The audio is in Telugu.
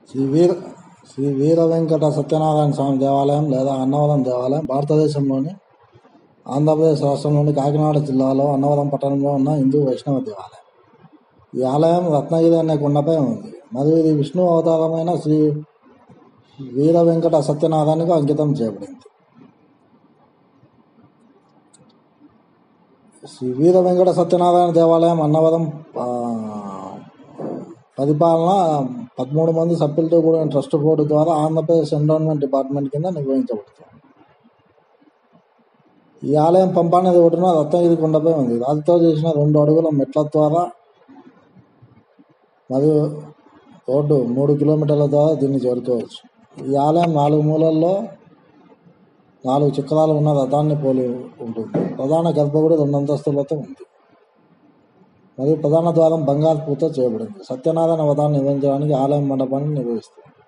శ్రీ వీర శ్రీ వీర వెంకట సత్యనారాయణ స్వామి దేవాలయం లేదా అన్నవరం దేవాలయం భారతదేశంలోని ఆంధ్రప్రదేశ్ రాష్ట్రంలోని కాకినాడ జిల్లాలో అన్నవరం పట్టణంలో ఉన్న హిందూ వైష్ణవ దేవాలయం ఈ ఆలయం రత్నగిరి అనే కొండపై ఉంది మరియు ఇది విష్ణు అవతారమైన శ్రీ వీర వెంకట సత్యనారాయణకు అంకితం చేయబడింది శ్రీ వీర వెంకట సత్యనారాయణ దేవాలయం అన్నవరం ఆ, పరిపాలన పదమూడు మంది సభ్యులతో కూడిన ట్రస్ట్ బోర్డు ద్వారా ఆంధ్రప్రదేశ్ ఎండోన్మెంట్ డిపార్ట్మెంట్ కింద నిర్వహించబడుతుంది ఈ ఆలయం పంపానది ఒడ్డున రత్నగిరి కొండపై ఉంది రాతితో చేసిన రెండు అడుగుల మెట్ల ద్వారా మరియు రోడ్డు మూడు కిలోమీటర్ల ద్వారా దీన్ని చేరుకోవచ్చు ఈ ఆలయం నాలుగు మూలల్లో నాలుగు చక్రాలు ఉన్న రథాన్ని పోలి ఉంటుంది ప్రధాన గర్భగుడి రెండు అంతస్తులతో ఉంది మరియు ప్రధాన ద్వారం బంగారు పూత చేయబడింది సత్యనారాయణ వ్రతాన్ని నిర్వహించడానికి ఆలయం మండపాన్ని నిర్వహిస్తుంది